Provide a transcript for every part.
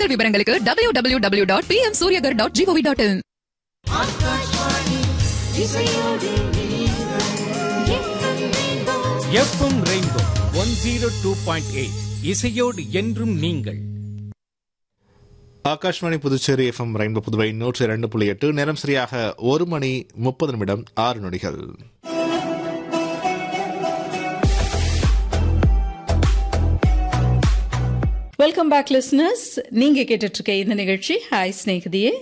கூடுதல் விவரங்களுக்கு W W W dot P M Suryaghar dot gov dot in FM rainbow one zero two point eight இசையோடு என்றும் நீங்கள் Akashvani Puducherry FM rainbow Puduvai நூற்றி இரண்டு புள்ளி எட்டு நேரம் சரியாக ஒரு மணி முப்பது நிமிடம் ஆறு நொடிகள் வெல்கம் பேக் லிஸ்னர்ஸ் நீங்க கேட்டுட்டு இருக்க இந்த நிகழ்ச்சி ஹாய் ஸ்நேகிதியே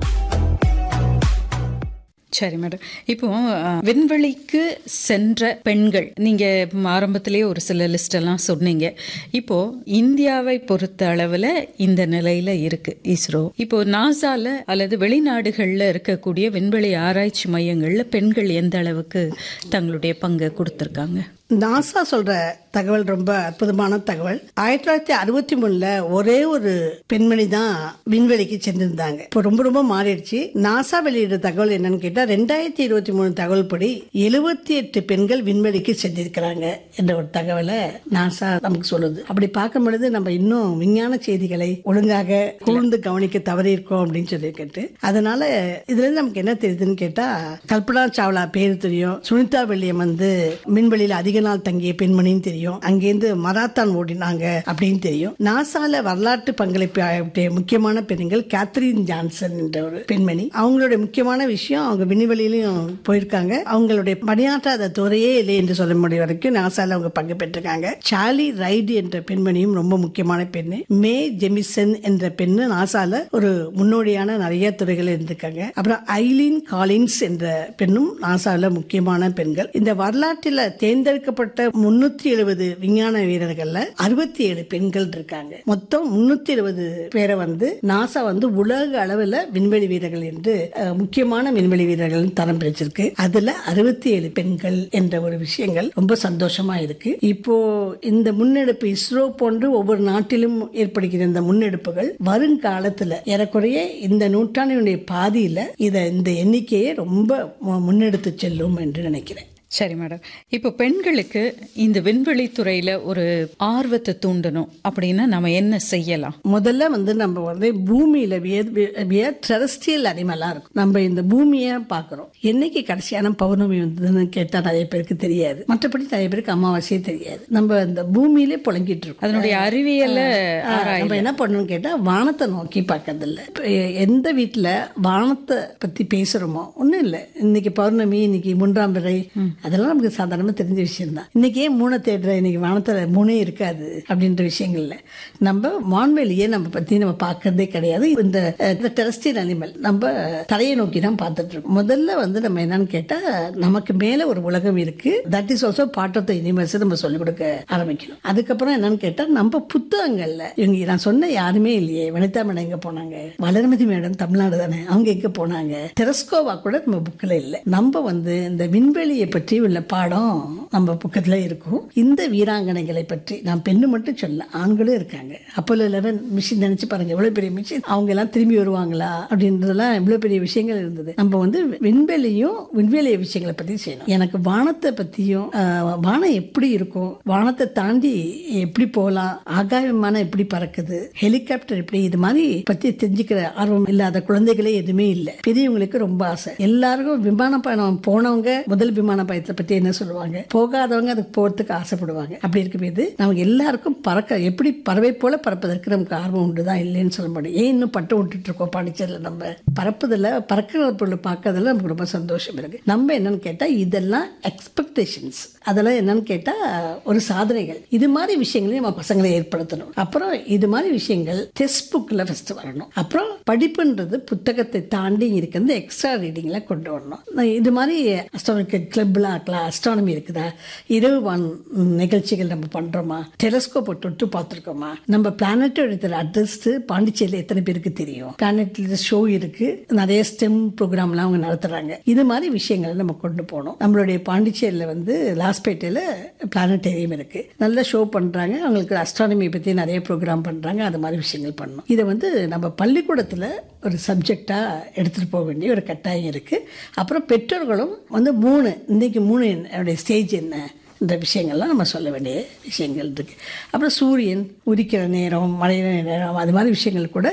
சரி மேடம் இப்போ அஹ், விண்வெளிக்கு சென்ற பெண்கள் நீங்க ஆரம்பத்திலேயே ஒரு சில லிஸ்ட் எல்லாம் சொன்னீங்க இப்போ இந்தியாவை பொறுத்த அளவுல இந்த நிலையில இருக்கு இஸ்ரோ இப்போ நாசால அல்லது வெளிநாடுகள்ல இருக்கக்கூடிய விண்வெளி ஆராய்ச்சி மையங்கள்ல பெண்கள் எந்த அளவுக்கு தங்களுடைய பங்கை கொடுத்திருக்காங்க நாசா சொல்ற தகவல் ரொம்ப அற்புதமான தகவல் ஆயிரத்தி தொள்ளாயிரத்தி அறுபத்தி மூணுல ஒரே ஒரு பெண்மணி தான் விண்வெளிக்கு சென்றிருந்தாங்க இப்போ ரொம்ப ரொம்ப மாறிடுச்சு நாசா வெளியிட்ட தகவல் என்னன்னு கேட்டா ரெண்டாயிரத்தி இருபத்தி மூணு தகவல் படி எழுபத்தி எட்டு பெண்கள் விண்வெளிக்கு சென்றிருக்கிறாங்க என்ற ஒரு தகவலை நாசா நமக்கு சொல்லுது அப்படி பார்க்கும் பொழுது நம்ம இன்னும் விஞ்ஞான செய்திகளை ஒழுங்காக கூர்ந்து கவனிக்க தவறி இருக்கோம் அப்படின்னு சொல்லியிருக்கிட்டு அதனால இதுல இருந்து நமக்கு என்ன தெரியுதுன்னு கேட்டா கல்பனா சாவ்லா பேர் தெரியும் சுனிதா வில்லியம் வந்து விண்வெளியில அதிக நாள் தங்கிய பெண்மணின்னு தெரியும் அங்கேருந்து மராத்தான் ஓடினாங்க அப்படின்னு தெரியும் நாசால வரலாற்று பங்களிப்பு ஆற்றிய முக்கியமான பெண்கள் கேத்ரின் ஜான்சன் என்ற ஒரு பெண்மணி அவங்களுடைய முக்கியமான விஷயம் அவங்க விண்வெளியிலும் போயிருக்காங்க அவங்களுடைய பணியாற்றாத துறையே இல்லை என்று சொல்ல முடியும் வரைக்கும் நாசால அவங்க பங்கு பெற்றிருக்காங்க சார்லி ரைடு என்ற பெண்மணியும் ரொம்ப முக்கியமான பெண்ணு மே ஜெமிசன் என்ற பெண்ணு நாசால ஒரு முன்னோடியான நிறைய துறைகள் இருந்திருக்காங்க அப்புறம் ஐலின் காலின்ஸ் என்ற பெண்ணும் நாசால முக்கியமான பெண்கள் இந்த வரலாற்றில் தேர்ந்தெடுக்கப்பட்ட முன்னூத்தி எழுபது விஞ்ஞான வீரர்கள்ல அறுபத்தி ஏழு பெண்கள் இருக்காங்க மொத்தம் முன்னூத்தி எழுபது பேரை வந்து நாசா வந்து உலக அளவில் விண்வெளி வீரர்கள் என்று அஹ், முக்கியமான விண்வெளி வீரர்கள் தரம் பிரிச்சிருக்கு அதுல அறுபத்தி ஏழு பெண்கள் என்ற ஒரு விஷயங்கள் ரொம்ப சந்தோஷமா இருக்கு இப்போ இந்த முன்னெடுப்பு இஸ்ரோ போன்று ஒவ்வொரு நாட்டிலும் ஏற்படுகிற இந்த முன்னெடுப்புகள் வருங்காலத்துல ஏறக்குறைய இந்த நூற்றாண்டினுடைய பாதியில இத இந்த எண்ணிக்கையை ரொம்ப மு- முன்னெடுத்து செல்லும் என்று நினைக்கிறேன் சரி மேடம் இப்போ பெண்களுக்கு இந்த விண்வெளி துறையில ஒரு ஆர்வத்தை தூண்டணும் அப்படின்னா நம்ம என்ன செய்யலாம் முதல்ல வந்து நம்ம வந்து பூமியில டெரஸ்டியல் அனிமலா இருக்கும் நம்ம இந்த பூமியை பார்க்கிறோம் என்னைக்கு கடைசியான பௌர்ணமி வந்ததுன்னு கேட்டா நிறைய பேருக்கு தெரியாது மற்றபடி நிறைய பேருக்கு அமாவாசையே தெரியாது நம்ம இந்த பூமியிலே புழங்கிட்டு இருக்கோம் அதனுடைய அறிவியல ஆ, நம்ம என்ன பண்ணணும்னு கேட்டா வானத்தை நோக்கி பார்க்கறது இல்ல இப்ப எந்த வீட்டுல வானத்தை பத்தி பேசுறோமோ ஒண்ணும் இல்ல இன்னைக்கு பௌர்ணமி இன்னைக்கு மூன்றாம் பிறை அதெல்லாம் நமக்கு சாதாரணமா தெரிஞ்ச விஷயம் தான் இன்னைக்கு ஏன் மூணை தேடுற இன்னைக்கு வானத்துல மூணே இருக்காது அப்படின்ற விஷயங்கள்ல நம்ம வான்வெளியை நம்ம பத்தி நம்ம பார்க்கறதே கிடையாது இந்த டெரஸ்டியல் அனிமல் நம்ம தரையை நோக்கி தான் பார்த்துட்டு இருக்கோம் முதல்ல வந்து நம்ம என்னன்னு கேட்டா நமக்கு மேல ஒரு உலகம் இருக்கு that is also part of the universe நம்ம சொல்லிக் கொடுக்க ஆரம்பிக்கணும் அதுக்கப்புறம் என்னன்னு கேட்டா நம்ம புத்தகங்கள்ல இவங்க நான் சொன்ன யாருமே இல்லையே வனிதா மேடம் எங்க போனாங்க வளர்மதி மேடம் தமிழ்நாடு தானே அவங்க எங்க போனாங்க டெரஸ்கோவா கூட நம்ம புக்கில் இல்லை நம்ம வந்து இந்த விண்வெளியை பற்றி உள்ள பாடம் நம்ம புக்கத்துல இருக்கும் இந்த வீராங்கனைகளை பற்றி நான் பெண்ணு மட்டும் சொல்ல ஆண்களும் இருக்காங்க அப்போலோ லெவன் மிஷின் நினைச்சு பாருங்க எவ்வளவு பெரிய மிஷின் அவங்க எல்லாம் திரும்பி வருவாங்களா அப்படின்றதெல்லாம் எவ்வளவு பெரிய விஷயங்கள் இருந்தது நம்ம வந்து விண்வெளியும் விண்வெளி விஷயங்களை பத்தி செய்யணும் எனக்கு வானத்தை பத்தியும் ஆஹ், வானம் எப்படி இருக்கும் வானத்தை தாண்டி எப்படி போகலாம் ஆகாய விமானம் எப்படி பறக்குது ஹெலிகாப்டர் எப்படி இது மாதிரி பத்தி தெரிஞ்சுக்கிற ஆர்வம் இல்லாத குழந்தைகளே எதுவுமே இல்லை பெரியவங்களுக்கு ரொம்ப ஆசை எல்லாருக்கும் விமான பயணம் போனவங்க முதல் விமான பயணத்தை பத்தி என்ன சொல்லுவாங்க போகாதவங்க அதுக்கு போறதுக்கு ஆசைப்படுவாங்க அப்படி இருக்கும்போது நமக்கு எல்லாருக்கும் பறக்க எப்படி பறவை போல பறப்பதற்கு நமக்கு ஆர்வம் உண்டுதான் இல்லைன்னு சொல்ல முடியும் ஏன் இன்னும் பட்டு விட்டுட்டு இருக்கோம் பாண்டிச்சேரியில் நம்ம பறப்பதில் பறக்கிற பொருள் பார்க்கறதுல நமக்கு ரொம்ப சந்தோஷம் இருக்கு நம்ம என்னன்னு கேட்டா இதெல்லாம் எக்ஸ்பெக்டேஷன்ஸ் அதெல்லாம் என்னன்னு கேட்டா ஒரு சாதனைகள் இது மாதிரி விஷயங்களையும் நம்ம பசங்களை ஏற்படுத்தணும் அப்புறம் இது மாதிரி விஷயங்கள் டெக்ஸ்ட் புக்கில் ஃபர்ஸ்ட் வரணும் அப்புறம் படிப்புன்றது புத்தகத்தை தாண்டி இருக்கிறது எக்ஸ்ட்ரா ரீடிங்ல கொண்டு வரணும் நான் இது மாதிரி அஸ்ட்ரானமிக்கல் கிளப்லாம் இருக்கலாம் அஸ்ட்ரானமி இருக்குதா இரவு வான் நிகழ்ச்சிகள் நம்ம பண்றோமா டெலஸ்கோப்பை தொட்டு பார்த்துருக்கோமா நம்ம பிளானட் எடுக்கிற அட்ரஸ் பாண்டிச்சேரியில் எத்தனை பேருக்கு தெரியும் பிளானட்ல ஷோ இருக்கு நிறைய ஸ்டெம் ப்ரோக்ராம்லாம் அவங்க நடத்துறாங்க இது மாதிரி விஷயங்களை நம்ம கொண்டு போகணும் நம்மளுடைய பாண்டிச்சேரியில் வந்து லாஸ்பேட்டையில் பிளானட்டேரியம் இருக்கு நல்ல ஷோ பண்றாங்க அவங்களுக்கு அஸ்ட்ரானமி பத்தி நிறைய ப்ரோக்ராம் பண்றாங்க அது மாதிரி விஷயங்கள் பண்ணணும் இதை வந்து நம்ம பள்ளிக்கூடத்தில் ஒரு சப்ஜெக்டா எடுத்துட்டு போக வேண்டிய ஒரு கட்டாயம் இருக்கு அப்புறம் பெற்றோர்களும் வந்து மூணு இன்னைக்கு மூணு என்னுடைய ஸ்டேஜ் என்ன இந்த விஷயங்கள்லாம் நம்ம சொல்ல வேண்டிய விஷயங்கள் இருக்கு அப்புறம் சூரியன் உதிக்கிற நேரம் மழையிற நேரம் அது மாதிரி விஷயங்கள் கூட